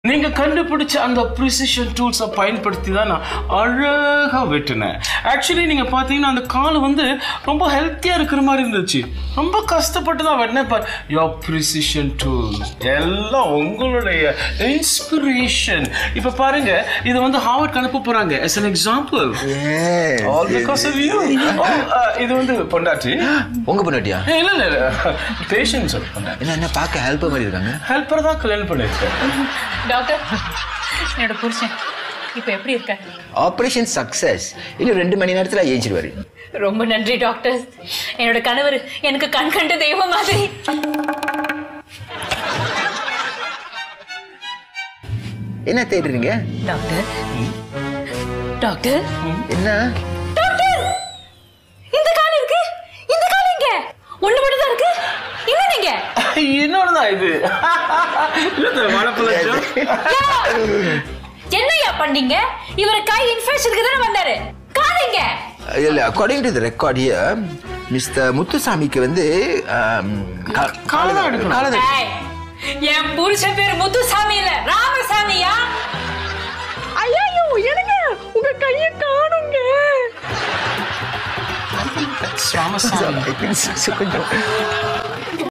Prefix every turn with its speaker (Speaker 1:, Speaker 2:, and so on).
Speaker 1: நீங்க கண்டுபிடிச்ச அந்த ப்ரிசிஷன் டூல்ஸை பயன்படுத்தி தான் நான் அழகா வெட்டினேன் ஆக்சுவலி நீங்க பாத்தீங்கன்னா அந்த கால் வந்து ரொம்ப ஹெல்த்தியா இருக்கிற மாதிரி இருந்துச்சு ரொம்ப கஷ்டப்பட்டு தான் வெட்டினேன் பட் யோ ப்ரிசிஷன் டூல்ஸ் எல்லாம் உங்களுடைய இன்ஸ்பிரேஷன் இப்ப பாருங்க இது வந்து ஹார்வர்ட் அனுப்ப போறாங்க as an example all because of you இது வந்து பொண்டாட்டி
Speaker 2: உங்க பொண்டாட்டியா
Speaker 1: ஏய், இல்ல இல்ல இல்ல பேஷன்ஸ் பொண்டாட்டி
Speaker 2: என்ன என்ன பார்க்க ஹெல்ப் மாதிரி இருக்காங்க
Speaker 1: ஹெல்ப்பர் தான் கல்யாணம் பண்ணிருக்கேன்
Speaker 3: டாக்டர் என்னோட புருஷன் இப்போ எப்படி இருக்க
Speaker 2: ஆபரேஷன் சக்சஸ் இன்னும் ரெண்டு மணி நேரத்துல ஏஞ்சிருவாரு
Speaker 3: ரொம்ப நன்றி டாக்டர் என்னோட கணவர் எனக்கு கண் கண்ட தெய்வம் மாதிரி
Speaker 2: என்ன தேடுறீங்க
Speaker 3: டாக்டர் டாக்டர்
Speaker 2: என்ன
Speaker 3: டாக்டர் இந்த கால் இருக்கு இந்த கால் எங்க ஒண்ணு மட்டும் தான் இருக்கு என்ன நீங்க
Speaker 1: என்னோடதான் இது இல்ல வாழைப்பழம்
Speaker 3: என்னையா பண்ணீங்க இவர் கை இன்ஃபெக்ஷனுக்கு தானே வந்தாரு கால் எங்க
Speaker 2: இல்ல according to the record here mister முத்துசாமிக்கு வந்து ஆம், கா-
Speaker 1: காலை எடுக்கணும்.
Speaker 2: காலை தான்
Speaker 3: ஏய், என் புருஷன் பேரு முத்துசாமி இல்ல ராமசாமியா ஐயோ என்னங்க உங்க கைய காணுங்க
Speaker 1: ராமசாமி
Speaker 2: I think so, கொஞ்சம்